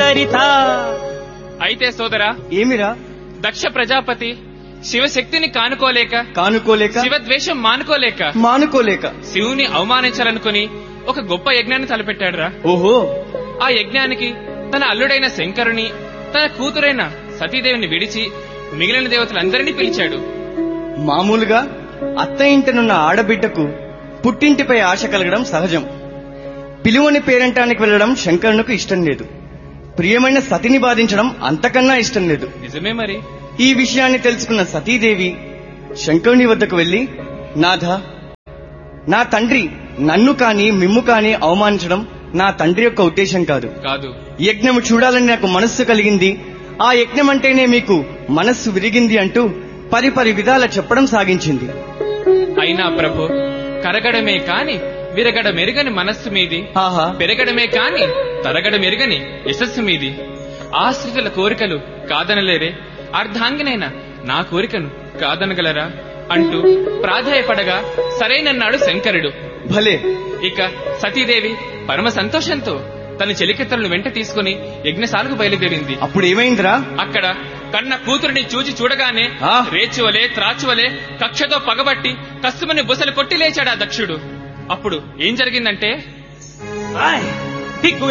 చరిత అయితే సోదరా ఏమిరా దక్ష ప్రజాపతి శివశక్తిని కానుకోలేక కానుకోలేక శివద్వేషం మానుకోలేక మానుకోలేక శివుని అవమానించాలనుకుని ఒక గొప్ప యజ్ఞాన్ని తలపెట్టాడురా ఓహో ఆ యజ్ఞానికి తన అల్లుడైన శంకరుని తన కూతురైన సతీదేవిని విడిచి మిగిలిన దేవతలందరినీ పిలిచాడు మామూలుగా అత్త ఇంటనున్న ఆడబిడ్డకు పుట్టింటిపై ఆశ కలగడం సహజం పిలువని పేరంటానికి వెళ్లడం శంకరునికి ఇష్టం లేదు ప్రియమైన సతిని బాధించడం అంతకన్నా ఇష్టం లేదు నిజమే మరి ఈ విషయాన్ని తెలుసుకున్న సతీదేవి శంకరుని వద్దకు వెళ్లి నాథ నా తండ్రి నన్ను కాని మిమ్ము కాని అవమానించడం నా తండ్రి యొక్క ఉద్దేశం కాదు కాదు యజ్ఞము చూడాలని నాకు మనస్సు కలిగింది ఆ యజ్ఞం అంటేనే మీకు మనస్సు విరిగింది అంటూ పరి పరి విధాల చెప్పడం సాగించింది అయినా ప్రభు కరగడమే కాని విరగడ మెరుగని మనస్సు మీది ఆహా పెరగడమే కాని తరగడ మెరుగని యశస్సు మీది ఆశ్రితుల కోరికలు కాదనలేరే అర్ధాంగినైన నా కోరికను కాదనగలరా అంటూ ప్రాధాయపడగా సరైనన్నాడు శంకరుడు భలే ఇక సతీదేవి పరమ సంతోషంతో తన చెలికెత్తలను వెంట తీసుకుని యజ్ఞశాలకు బయలుదేరింది అప్పుడు ఏమైందిరా అక్కడ కన్న కూతురిని చూచి చూడగానే ఆ. రేచువలే త్రాచువలే కక్షతో పగబట్టి కస్తుమని బుసలు కొట్టి లేచాడు ఆ దక్షుడు అప్పుడు ఏం జరిగిందంటే దిక్కు